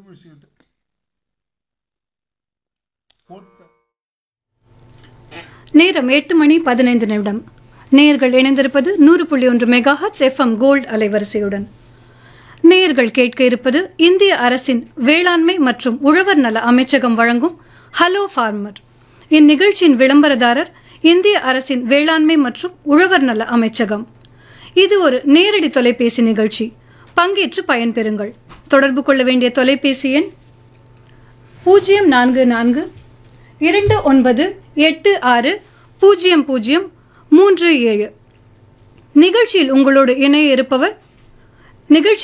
முடிச்சுக்கிட்டு போட்ட நேரம் எட்டு மணி பதினைந்து நிமிடம் நேயர்கள் இணைந்திருப்பது நூறு புள்ளி ஒன்று மெகாஹட்ஸ் எஃப்எம் கோல்ட் அலைவரிசையுடன் நேயர்கள் கேட்க இருப்பது இந்திய அரசின் வேளாண்மை மற்றும் உழவர் நல அமைச்சகம் வழங்கும் ஹலோ ஃபார்மர் இந்நிகழ்ச்சியின் விளம்பரதாரர் இந்திய அரசின் வேளாண்மை மற்றும் உழவர் நல அமைச்சகம் இது ஒரு நேரடி தொலைபேசி நிகழ்ச்சி பங்கேற்று பயன்பெறுங்கள் தொடர்பு கொள்ள வேண்டிய தொலைபேசி எண் பூஜ்ஜியம் நான்கு நான்கு இரண்டு ஒன்பது எட்டு ஆறு பூஜ்ஜியம் பூஜ்ஜியம் மூன்று ஏழு நிகழ்ச்சியில் உங்களோடு இணைய இருப்பவர் நிகழ்ச்சி